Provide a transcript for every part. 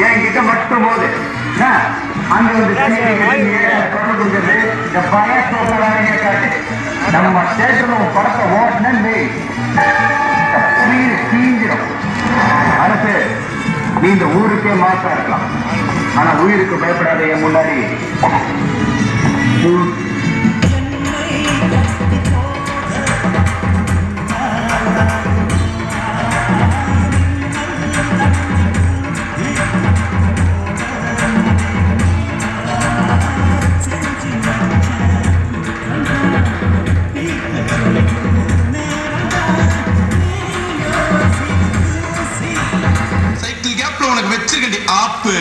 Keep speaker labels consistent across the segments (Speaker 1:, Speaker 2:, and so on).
Speaker 1: என்கிட்ட மட்டும் போது என்ன? அங்க வந்து தொடர்புங்கிறது இந்த பயத்தோட வேலையை காட்டு நம்ம தேட்டர்ல உன் படத்தை ஓட்டணும்னு உயிர் தீஞ்சிடும் அரசு நீ இந்த ஊருக்கே மாசா இருக்கலாம் ஆனா உயிருக்கு பயப்படாத என் முன்னாடி உ-
Speaker 2: சைக்கிள் கேப்ல உனக்கு வச்சிருக்கண்டி ஆப்பு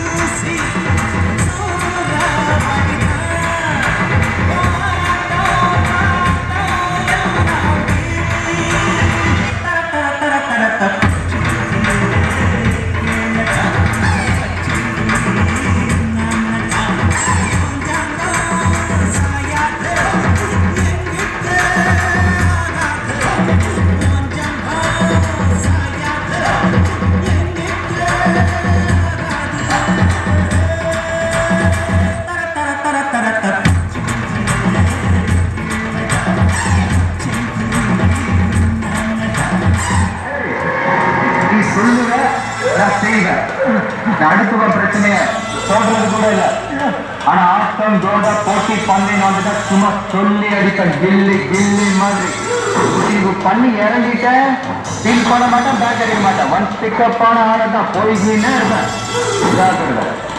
Speaker 1: நீ சொல்லுவ நான் செய்வேன் நான் அடுத்துவ பிரச்சனைய சொல்றது கூட இல்ல ஆனா ஆட்டம் ஜோட போட்டி பந்தயம் வந்துட்டா சும்மா சொல்லி அடிக்க கில்லி கில்லி மாதிரி முடிவு பண்ணி இறங்கிட்டேன் ஃபீல் பண்ண மாட்டேன் பேக் அடிக்க மாட்டேன் ஒன் பிக்கப் ஆன ஆளை தான் போய்கின்னே இருப்பேன் ஜாக்கிரதை